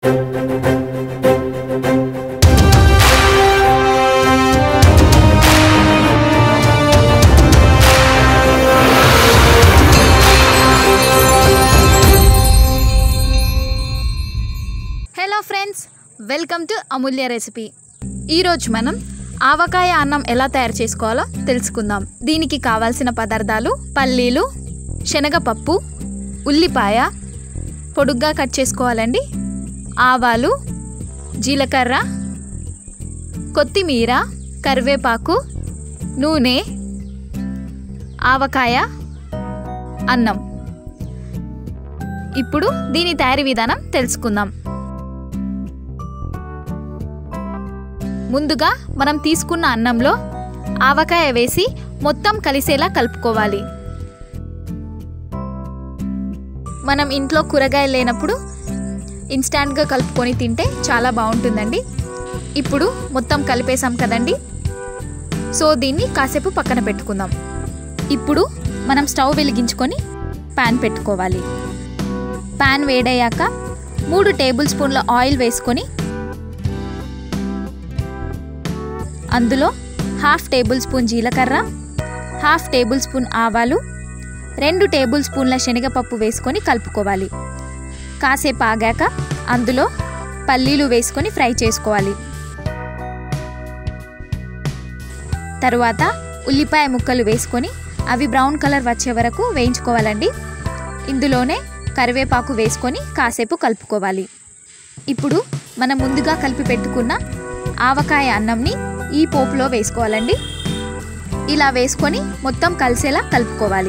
Hello friends welcome to Amulya recipe ఈరోజు మనం ఆవకాయ అన్నం ఎలా తయారు చేసుకోవాలో తెలుసుకుందాం దీనికి కావాల్సిన పదార్థాలు పల్లీలు శనగపప్పు ఉల్లిపాయ పొడుగ్గా కట్ చేసుకోవాలండి ఆవాలు జీలకర్ర కొత్తిమీర కరివేపాకు నూనె ఆవకాయ అన్నం ఇప్పుడు దీని తయారీ విధానం తెలుసుకుందాం ముందుగా మనం తీసుకున్న అన్నంలో ఆవకాయ వేసి మొత్తం కలిసేలా కలుపుకోవాలి మనం ఇంట్లో కూరగాయలు లేనప్పుడు ఇన్స్టాంట్గా కలుపుకొని తింటే చాలా బాగుంటుందండి ఇప్పుడు మొత్తం కలిపేసాం కదండి సో దీన్ని కాసేపు పక్కన పెట్టుకుందాం ఇప్పుడు మనం స్టవ్ వెలిగించుకొని ప్యాన్ పెట్టుకోవాలి ప్యాన్ వేడయ్యాక మూడు టేబుల్ స్పూన్ల ఆయిల్ వేసుకొని అందులో హాఫ్ టేబుల్ స్పూన్ జీలకర్ర హాఫ్ టేబుల్ స్పూన్ ఆవాలు రెండు టేబుల్ స్పూన్ల శనగపప్పు వేసుకొని కలుపుకోవాలి కాసేపు ఆగాక అందులో పల్లీలు వేసుకొని ఫ్రై చేసుకోవాలి తరువాత ఉల్లిపాయ ముక్కలు వేసుకొని అవి బ్రౌన్ కలర్ వచ్చే వరకు వేయించుకోవాలండి ఇందులోనే కరివేపాకు వేసుకొని కాసేపు కలుపుకోవాలి ఇప్పుడు మనం ముందుగా కలిపి పెట్టుకున్న ఆవకాయ అన్నంని ఈ పోపులో వేసుకోవాలండి ఇలా వేసుకొని మొత్తం కలిసేలా కలుపుకోవాలి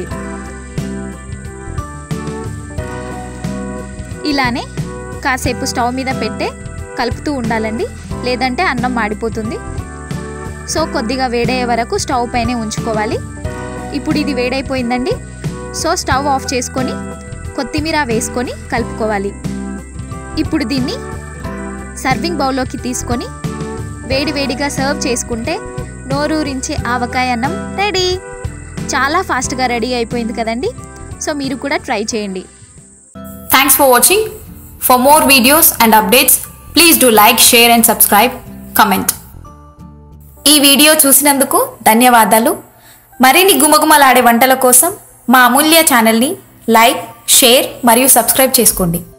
ఇలానే కాసేపు స్టవ్ మీద పెట్టే కలుపుతూ ఉండాలండి లేదంటే అన్నం మాడిపోతుంది సో కొద్దిగా వేడయ్యే వరకు స్టవ్ పైనే ఉంచుకోవాలి ఇప్పుడు ఇది వేడైపోయిందండి సో స్టవ్ ఆఫ్ చేసుకొని కొత్తిమీర వేసుకొని కలుపుకోవాలి ఇప్పుడు దీన్ని సర్వింగ్ బౌల్లోకి తీసుకొని వేడి వేడిగా సర్వ్ చేసుకుంటే నోరూరించే ఆవకాయ అన్నం రెడీ చాలా ఫాస్ట్గా రెడీ అయిపోయింది కదండి సో మీరు కూడా ట్రై చేయండి Thanks for watching. For more videos and updates, please do like, share and subscribe. Comment. ఈ వీడియో చూసినందుకు ధన్యవాదాలు మరిన్ని గుమగుమలాడే వంటల కోసం మా అమూల్య ఛానల్ని లైక్ షేర్ మరియు సబ్స్క్రైబ్ చేసుకోండి